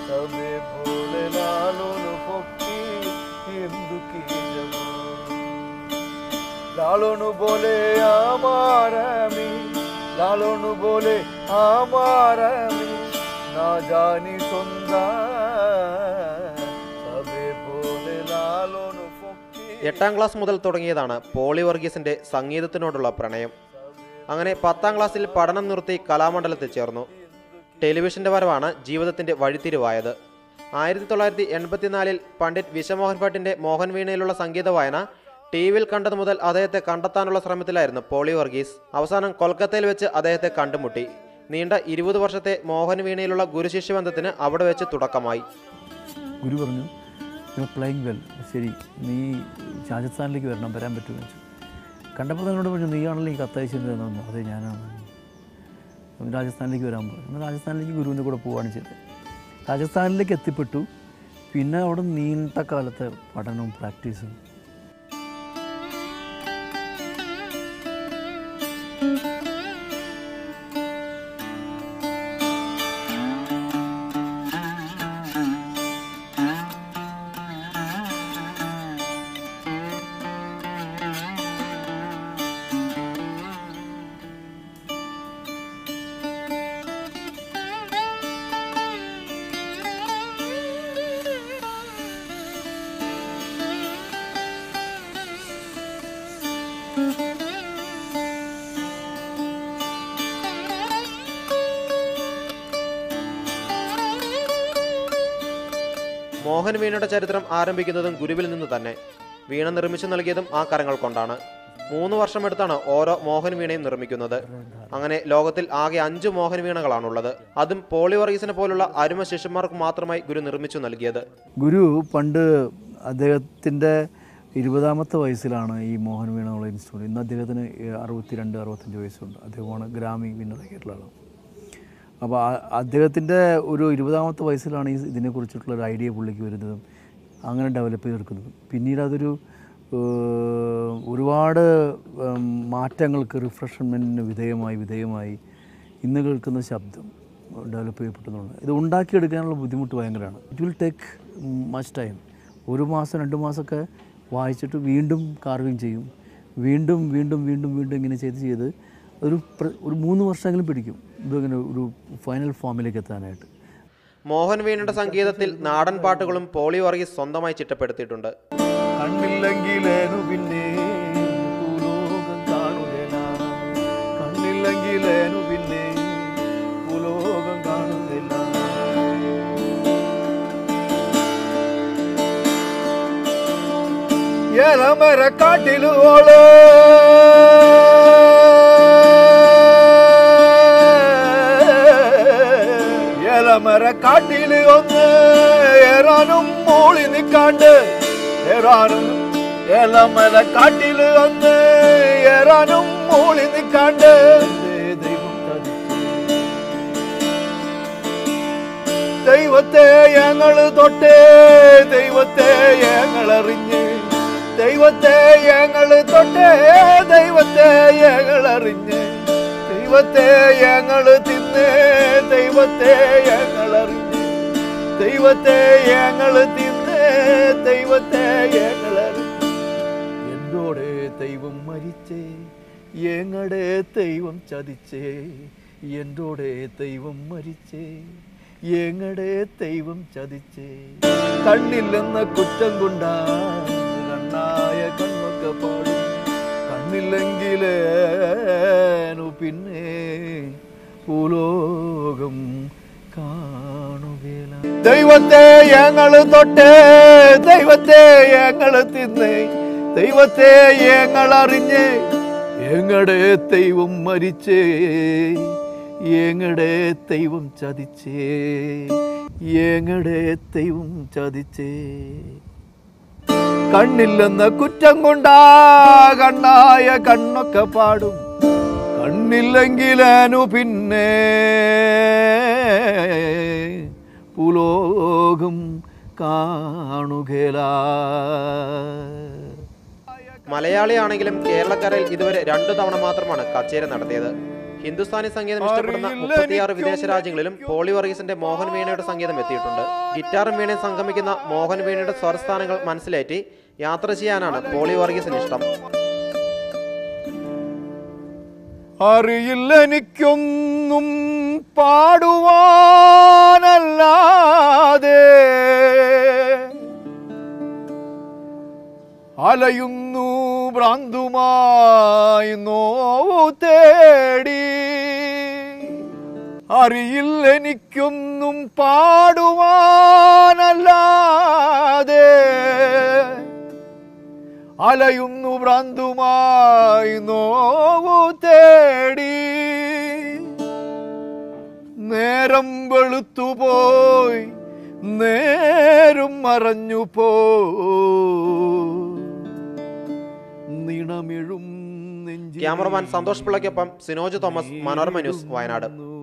సబే బోలే లాలోను పొక్కి ఎందుకీ జమా লালনু বলে আমার আমি লালনু বলে আমার আমি না জানি সন্ধ্যা সবে বলে লালনু ফকি എട്ടാം ക്ലാസ് മുതൽ തുടങ്ങിയതാണ് പോളി വർഗീസിന്റെ സംഗീതത്തിനോടുള്ള പ്രണയം അങ്ങനെ പത്താം ക്ലാസ്സിൽ പഠനം നിർത്തി കലാമണ്ഡലത്തിൽ ചേർന്നു ടെലിവിഷന്റെ വരവാണ് ജീവിതത്തിന്റെ വഴിത്തിരിവായത് ആയിരത്തി തൊള്ളായിരത്തി എൺപത്തിനാലിൽ പണ്ഡിറ്റ് വിശ്വമോഹൻ ഭട്ടിന്റെ മോഹൻ വീണയിലുള്ള സംഗീത വായന ടി വിയിൽ കണ്ടതു മുതൽ അദ്ദേഹത്തെ കണ്ടെത്താനുള്ള ശ്രമത്തിലായിരുന്നു പോളി വർഗീസ് അവസാനം കൊൽക്കത്തയിൽ വെച്ച് അദ്ദേഹത്തെ കണ്ടുമുട്ടി നീണ്ട ഇരുപത് വർഷത്തെ മോഹൻ വീണയിലുള്ള ഗുരുശിഷ്യ ബന്ധത്തിന് അവിടെ വെച്ച് തുടക്കമായി ഗുരു പറഞ്ഞു യു പ്ലേയിങ് വെൽ ശരി നീ രാജസ്ഥാനിലേക്ക് വരണം വരാൻ പറ്റുമെന്ന് വെച്ചു കണ്ടപ്പോൾ എന്നോട് പറഞ്ഞു നീയാണല്ലോ ഈ കത്തയച്ചിരുന്നത് പറഞ്ഞു അതെ ഞാനാണ് അപ്പം രാജസ്ഥാനിലേക്ക് വരാൻ പറഞ്ഞു എന്നാൽ രാജസ്ഥാനിലേക്ക് ഗുരുവിൻ്റെ കൂടെ പോവുകയാണ് ചെയ്തത് രാജസ്ഥാനിലേക്ക് എത്തിപ്പെട്ടു പിന്നെ അവിടെ നീണ്ട കാലത്തെ പഠനവും പ്രാക്ടീസും മോഹൻ വീണയുടെ ചരിത്രം ആരംഭിക്കുന്നതും ഗുരുവിൽ നിന്ന് തന്നെ വീണ നിർമ്മിച്ചു നൽകിയതും ആ കരങ്ങൾ കൊണ്ടാണ് മൂന്ന് വർഷമെടുത്താണ് ഓരോ മോഹൻ വീണയും നിർമ്മിക്കുന്നത് അങ്ങനെ ലോകത്തിൽ ആകെ അഞ്ച് മോഹൻ വീണകളാണുള്ളത് അതും പോളി വർഗീസിനെ പോലുള്ള അരുമ ശിഷ്യന്മാർക്ക് മാത്രമായി ഗുരു നിർമ്മിച്ചു നൽകിയത് ഗുരു പണ്ട് അദ്ദേഹത്തിൻ്റെ ഇരുപതാമത്തെ വയസ്സിലാണ് ഈ മോഹൻ വീണ എന്നുള്ള ഇൻസ്റ്റിറ്റ്യൂട്ട് ഇന്ന് അദ്ദേഹത്തിന് അറുപത്തിരണ്ട് അറുപത്തഞ്ച് വയസ്സുണ്ട് അദ്ദേഹമാണ് ഗ്രാമി വിന്നറായിട്ടുള്ള ആളാണ് അപ്പോൾ അദ്ദേഹത്തിൻ്റെ ഒരു ഇരുപതാമത്തെ വയസ്സിലാണ് ഈ ഇതിനെക്കുറിച്ചിട്ടുള്ള ഒരു ഐഡിയ പുള്ളിക്ക് വരുന്നതും അങ്ങനെ ഡെവലപ്പ് ചെയ്തെടുക്കുന്നതും പിന്നീട് അതൊരു ഏഹ്, ഒരുപാട് ഉം, മാറ്റങ്ങൾക്ക് റിഫ്രഷ്മെൻറ്റിന് വിധേയമായി വിധേയമായി ഇന്ന് കേൾക്കുന്ന ശബ്ദം ഡെവലപ്പ് ചെയ്യപ്പെടുന്നുണ്ട് ഇത് ഉണ്ടാക്കിയെടുക്കാനുള്ള ബുദ്ധിമുട്ട് ഭയങ്കരമാണ് it will take much time ഒരു മാസം രണ്ട് മാസമൊക്കെ വായിച്ചിട്ട് വീണ്ടും കാർവിങ് ചെയ്യും വീണ്ടും വീണ്ടും വീണ്ടും വീണ്ടും ഇങ്ങനെ ചെയ്ത് ചെയ്ത് ഒരു പ്ര- ഒരു മൂന്ന് വർഷമെങ്കിലും പിടിക്കും ഇതിങ്ങനെ ഒരു ഫൈനൽ ഫോമിലേക്ക് എത്താനായിട്ട് മോഹൻ വീണയുടെ സംഗീതത്തിൽ നാടൻ പാട്ടുകളും പോളി വർഗീസ് സ്വന്തമായി ചിട്ടപ്പെടുത്തിയിട്ടുണ്ട് കണ്ണില്ലെങ്കിലേനു പിന്നെ ഭൂലോകം കാണുകയില്ല കണ്ണില്ലെങ്കിലേനു പിന്നെ ഭൂലോകം കാണുകയില്ല എലമര കാട്ടിലോള് എലമര കാട്ടില് ഒന്ന് ഏറാനും മൂളി നിക്കാണ്ട് ഏറാനും എലമര കാട്ടില് ഒന്ന് ഏറാനും മൂളി നിക്കാണ്ട് ദൈവം തനിച്ച് ദൈവത്തെ ഞങ്ങള് തൊട്ടേ ദൈവത്തെ ഞങ്ങളറിഞ്ഞ് ദൈവത്തെ ഞങ്ങള് തൊട്ടേ ദൈവത്തെ ഞങ്ങളറിഞ്ഞ് ദൈവത്തെ ഞങ്ങള് തിന്ന് ദൈവത്തെ ഞങ്ങളറിഞ്ഞ് ദൈവത്തെ ഞങ്ങള് തിന്ന് ദൈവത്തെ ഞങ്ങളറിഞ്ഞ് എന്നോടെ ദൈവം മരിച്ചേ എങ്ങടെ ദൈവം ചതിച്ചേ എന്നോടെ ദൈവം മരിച്ചേ എങ്ങടെ ദൈവം ചതിച്ചേ കണ്ണില്ലെന്ന കുറ്റം കൊണ്ടാ കണ്ണായ കണ്ണൊക്കെ പാടും കണ്ണില്ലെങ്കിലേനു പിന്നെ ഭൂലോകം കാണുകയില്ല ദൈവത്തെ ഞങ്ങള് തൊട്ടേ ദൈവത്തെ ഞങ്ങള് തിന്നേ ദൈവത്തെ ഞങ്ങൾ അറിഞ്ഞേ എങ്ങടെ ദൈവം മരിച്ചേ എങ്ങടെ ദൈവം ചതിച്ചേ എങ്ങടെ ദൈവം ചതിച്ചേ കണ്ണില്ലെന്ന കുറ്റം കൊണ്ടാ കണ്ണായ കണ്ണൊക്കെ പാടും കണ്ണില്ലെങ്കിലേനു പിന്നെ ഭൂലോകം കാണുകയില്ല മലയാളിയാണെങ്കിലും കേരളക്കരയിൽ ഇതുവരെ രണ്ടു തവണ മാത്രമാണ് കച്ചേരി നടത്തിയത് ഹിന്ദുസ്ഥാനി സംഗീതം ഇഷ്ടപ്പെടുന്ന മുപ്പത്തിയാറ് വിദേശ രാജ്യങ്ങളിലും പോളി വർഗീസിന്റെ മോഹൻ വീണയുടെ സംഗീതം എത്തിയിട്ടുണ്ട് ഗിറ്റാറും വീണയും സംഗമിക്കുന്ന മോഹൻ വീണയുടെ സ്വരസ്ഥാനങ്ങൾ മനസ്സിലേറ്റി യാത്ര ചെയ്യാനാണ് പോളി വർഗീസിന് ഇഷ്ടം അറിയില്ല എനിക്കൊന്നും പാടുവാനല്ലാതെ അലയുന്നു ഭ്രാന്തുമായി നോവു തേടി അറിയില്ല എനിക്കൊന്നും പാടുവാനല്ലാതെ അലയുന്നു ഭ്രാന്തുമായി നോവു തേടി നേരം വെളുത്തുപോയി നേരും മറഞ്ഞു പോ നിണമിഴും നെഞ്ചിൽ ക്യാമറമാൻ സന്തോഷ് പിള്ളയ്ക്കൊപ്പം സിനോജ് തോമസ് മനോരമ ന്യൂസ് വയനാട്